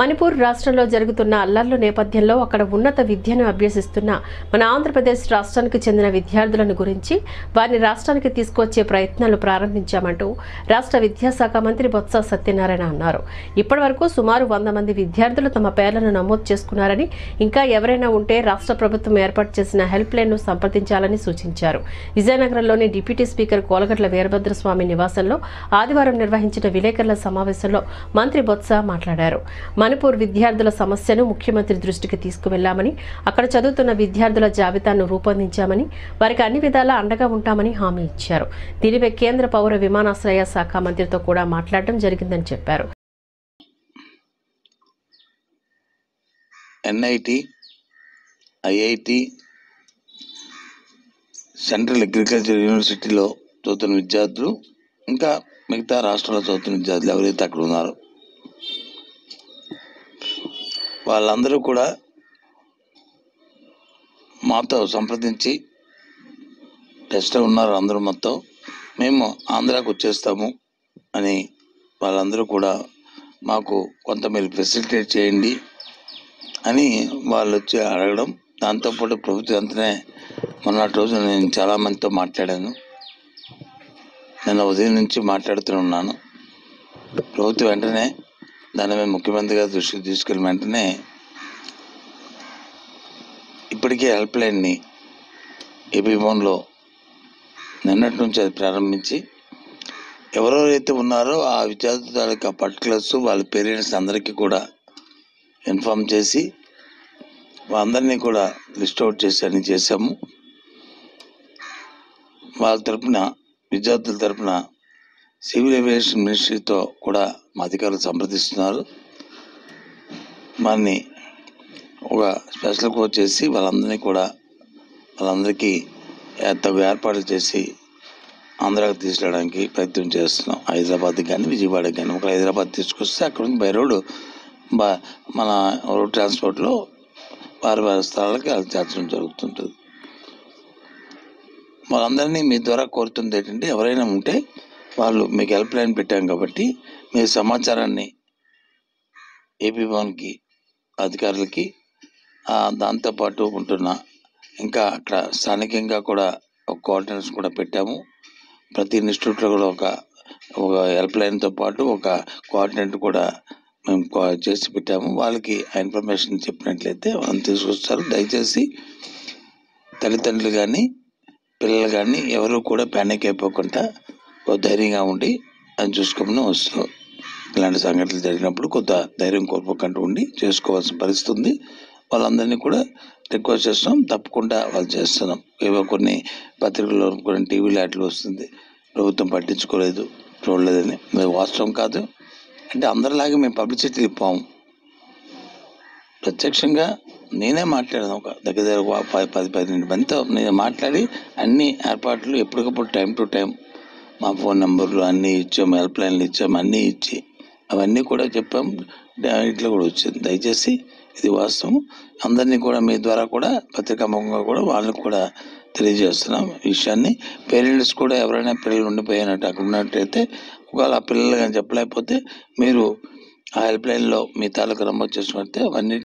మణిపూర్ రాష్ట్రంలో జరుగుతున్న అల్లర్ల నేపథ్యంలో అక్కడ ఉన్నత విద్యను అభ్యసిస్తున్న మన ఆంధ్రప్రదేశ్ రాష్ట్రానికి చెందిన విద్యార్థులను గురించి వారిని రాష్ట్రానికి తీసుకొచ్చే ప్రయత్నాలు ప్రారంభించామంటూ రాష్ట్ర విద్యాశాఖ మంత్రి బొత్స సత్యనారాయణ అన్నారు ఇప్పటివరకు సుమారు వంద మంది విద్యార్థులు తమ పేర్లను నమోదు చేసుకున్నారని ఇంకా ఎవరైనా ఉంటే రాష్ట్ర ప్రభుత్వం ఏర్పాటు చేసిన హెల్ప్ లైన్ను సంప్రదించాలని సూచించారు విజయనగరంలోని డిప్యూటీ స్పీకర్ కోలగట్ల వీరభద్రస్వామి నివాసంలో ఆదివారం నిర్వహించిన విలేకరుల సమావేశంలో మంత్రి బొత్స మాట్లాడారు మణిపూర్ విద్యార్థుల సమస్యను ముఖ్యమంత్రి దృష్టికి తీసుకువెళ్లామని అక్కడ చదువుతున్న విద్యార్థుల జాబితాను రూపొందించామని వారికి అన్ని విధాలా అండగా ఉంటామని హామీ ఇచ్చారు దీనిపై కేంద్ర పౌర విమానాశ్రయ శాఖ మంత్రితో కూడా మాట్లాడడం జరిగిందని చెప్పారు ఎన్ఐటి ఐఐటి సెంట్రల్ అగ్రికల్చర్ యూనివర్సిటీలో చదువుతున్న విద్యార్థులు ఇంకా మిగతా రాష్ట్రాల్లో చదువుతున్న విద్యార్థులు ఎవరైతే అక్కడ ఉన్నారో వాళ్ళందరూ కూడా మాతో సంప్రదించి టెస్ట్ ఉన్నారు అందరూ మొత్తం మేము ఆంధ్రాకు వచ్చేస్తాము అని వాళ్ళందరూ కూడా మాకు కొంత మీరు ఫెసిలిటేట్ చేయండి అని వాళ్ళు వచ్చి అడగడం దాంతోపాటు ప్రభుత్వం అంతనే మొన్నటి రోజు నేను చాలామందితో మాట్లాడాను నేను ఉదయం నుంచి మాట్లాడుతూ ఉన్నాను ప్రభుత్వం వెంటనే దాని మీద ముఖ్యమంత్రి గారి దృష్టికి తీసుకెళ్ళిన వెంటనే ఇప్పటికే హెల్ప్ లైన్ని ఏపీ భవన్లో నిన్నటి నుంచి అది ప్రారంభించి ఎవరెవరైతే ఉన్నారో ఆ విద్యార్థుల తాలూకా పర్టికులర్స్ వాళ్ళ పేరెంట్స్ అందరికీ కూడా ఇన్ఫామ్ చేసి వాళ్ళందరినీ కూడా లిస్ట్ అవుట్ చేసి అన్ని చేశాము వాళ్ళ తరపున విద్యార్థుల తరపున సివిల్ ఏవియేషన్ మినిస్ట్రీతో కూడా మా అధికారులు సంప్రదిస్తున్నారు వారిని ఒక స్పెషల్ కోచ్ చేసి వాళ్ళందరినీ కూడా వాళ్ళందరికీ ఏ- తగు ఏర్పాట్లు చేసి ఆంధ్రాకి తీసుకెళ్ళడానికి ప్రయత్నం చేస్తున్నాం హైదరాబాద్ కానీ విజయవాడకి కానీ ఒక హైదరాబాద్ తీసుకొస్తే అక్కడ నుంచి బై రోడ్డు బా మన రోడ్ ట్రాన్స్పోర్ట్లో వారి వారి స్థలాలకి అది చేర్చడం జరుగుతుంటుంది వాళ్ళందరినీ మీ ద్వారా కోరుతుంది ఏంటంటే ఎవరైనా ఉంటే వాళ్ళు మీకు హెల్ప్ లైన్ పెట్టాం కాబట్టి మీ సమాచారాన్ని ఏపీ భవన్కి అధికారులకి ఆ, దాంతోపాటు ఉంటున్న ఇంకా అక్కడ స్థానికంగా కూడా ఒక కోఆర్డినేటర్స్ కూడా పెట్టాము ప్రతి ఇన్స్టిట్యూట్లో కూడా ఒక ఒక హెల్ప్ లైన్తో పాటు ఒక కోఆర్డినేటర్ కూడా మేము కో- చేసి పెట్టాము వాళ్ళకి ఆ ఇన్ఫర్మేషన్ చెప్పినట్లయితే వాళ్ళని తీసుకొస్తారు దయచేసి తల్లిదండ్రులు కానీ పిల్లలు కానీ ఎవరు కూడా ప్యానిక్ అయిపోకుండా ఓ ధైర్యంగా ఉండి అది చూసుకోమని వస్తాం ఇలాంటి సంఘటనలు జరిగినప్పుడు కొంత ధైర్యం కోల్పోకుండా ఉండి చేసుకోవాల్సిన పరిస్థితి ఉంది వాళ్ళందరినీ కూడా రిక్వెస్ట్ చేస్తున్నాం తప్పకుండా వాళ్ళు చేస్తున్నాం ఏవో కొన్ని పత్రికల్లో కొన్ని టీవీలో అట్లా వస్తుంది ప్రభుత్వం పట్టించుకోలేదు చూడలేదని అది వాస్తవం కాదు అంటే అందరిలాగే మేము పబ్లిసిటీ ఇప్పాము ప్రత్యక్షంగా నేనే మాట్లాడాను ఒక దగ్గర దగ్గర ఒక పది పది పన్నెండు మందితో నేను మాట్లాడి అన్ని ఏర్పాట్లు ఎప్పటికప్పుడు టైం టు టైం మా ఫోన్ నెంబర్లు అన్నీ ఇచ్చాము హెల్ప్ లైన్లు ఇచ్చాము అన్నీ ఇచ్చి అవన్నీ కూడా చెప్పాం ఇట్లా కూడా వచ్చింది దయచేసి ఇది వాస్తవం అందరినీ కూడా మీ ద్వారా కూడా పత్రికాముఖంగా కూడా వాళ్ళకి కూడా తెలియజేస్తున్నాం ఈ విషయాన్ని పేరెంట్స్ కూడా ఎవరైనా పిల్లలు ఉండిపోయినట్టు అక్కడ ఉన్నట్టయితే ఒకవేళ ఆ పిల్లలు కానీ చెప్పలేకపోతే మీరు ఆ హెల్ప్ లైన్లో మీ తాలూకు నమోదు చేసుకుంటే అవన్నీ